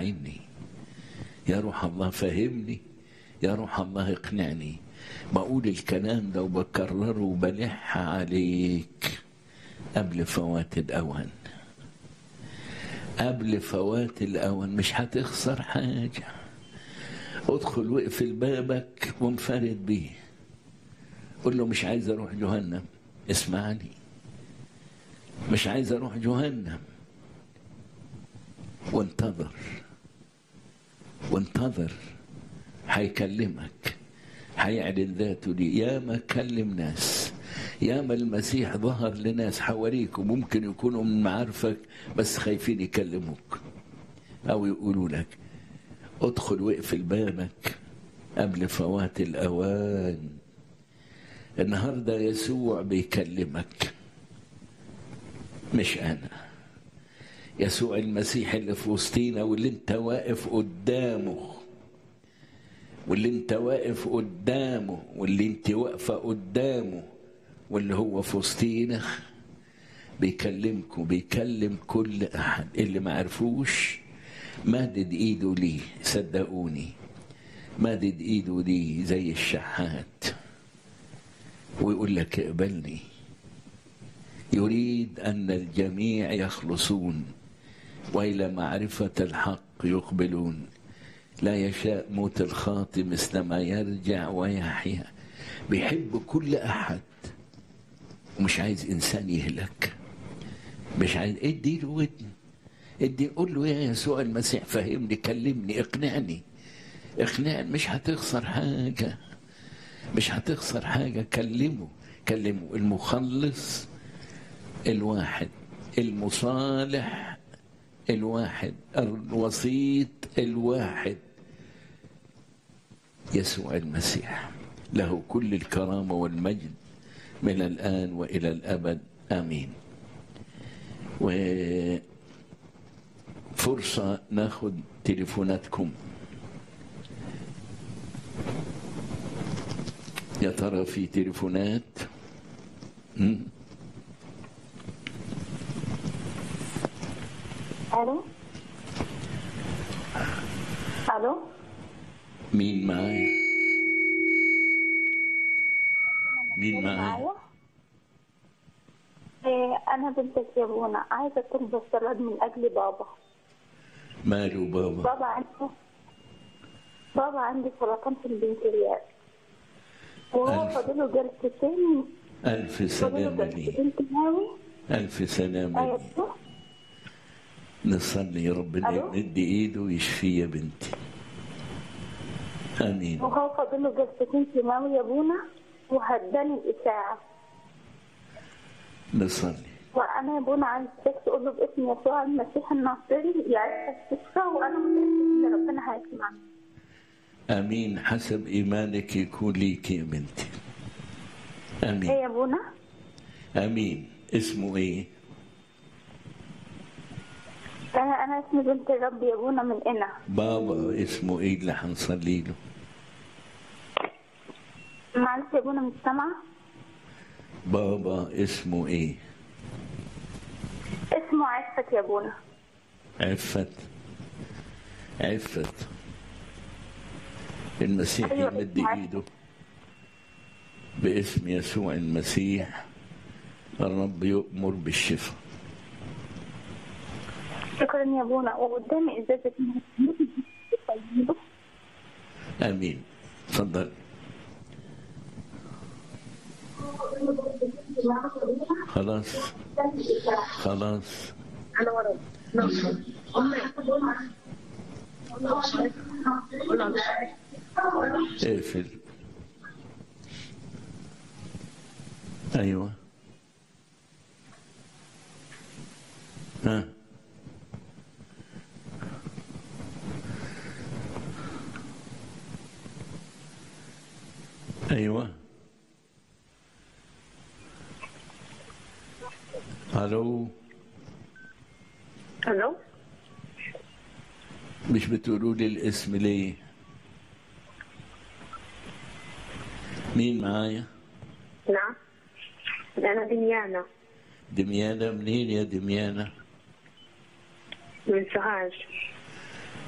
أعني يا روح الله فهمني يا روح الله اقنعني بقول الكلام ده وبكرره وبلح عليك قبل فوات الأوان قبل فوات الأوان مش هتخسر حاجة ادخل واقفل بابك وانفرد بيه قول له مش عايز اروح جهنم اسمعني مش عايز اروح جهنم وانتظر وانتظر هيكلمك هيعلن ذاته لي يا ما كلم ناس يا ما المسيح ظهر لناس حواليك وممكن يكونوا من معارفك بس خايفين يكلموك او يقولوا لك ادخل واقفل بابك قبل فوات الاوان النهارده يسوع بيكلمك مش انا يسوع المسيح اللي في وسطينا واللي انت واقف قدامه واللي انت واقف قدامه واللي انت واقفه قدامه واللي هو في وسطينا بيكلمكم بيكلم كل احد اللي ما عرفوش مادد ايده ليه صدقوني مادد ايده ليه زي الشحات ويقول لك اقبلني يريد ان الجميع يخلصون والى معرفه الحق يقبلون لا يشاء موت الخاطئ مثل ما يرجع ويحيا بيحب كل احد ومش عايز انسان يهلك مش عايز ادي له ودن ادي قول له يا يسوع المسيح فهمني كلمني اقنعني اقنعني مش هتخسر حاجه مش هتخسر حاجه كلمه كلمه المخلص الواحد المصالح الواحد الوسيط الواحد يسوع المسيح له كل الكرامة والمجد من الآن وإلى الأبد آمين وفرصة ناخد تليفوناتكم يا ترى في تليفونات م? الو الو مين معايا مين معايا إيه انا بنت يابونا عايزه تلبس سلاد من اجل بابا ماله بابا بابا عنده بابا عنده سرطان في البنكرياس وهو ألف. فاضله جلستين ألف فاضله سلامة لي جلستين كيماوي ألف سلامة ايوه لي نصلي يا رب اللي ألو؟ يمد إيده ويشفي يا بنتي آمين وهو فاضله جلستين كيماوي يا ابونا وهداني الاشاعه نصلي وانا يا ابونا عايزك تقول له باسم يسوع المسيح الناصري يعيش تشفى وانا متاكد ان ربنا هيسمعني آمين حسب إيمانك يكون ليك يا بنتي ايه آمين يا ابونا آمين اسمه إيه انا انا اسمي بنت الرب يا ابونا من هنا بابا اسمه إيه اللي هنصلي له معلش يا ابونا مش سامعه بابا اسمه إيه اسمه عفت يا ابونا عفت عفت المسيح أيوة، يمد اسمه عفت. ايده باسم يسوع المسيح الرب يؤمر بالشفاء شكرا يا ابونا وقدامي ازازه طيبه امين تفضل خلاص خلاص انا ورا اقفل ايوه ها ايوه الو الو مش بتقولوا لي الاسم ليه مين معايا نعم انا دنيانا دميانة منين يا دميانة من سوهاج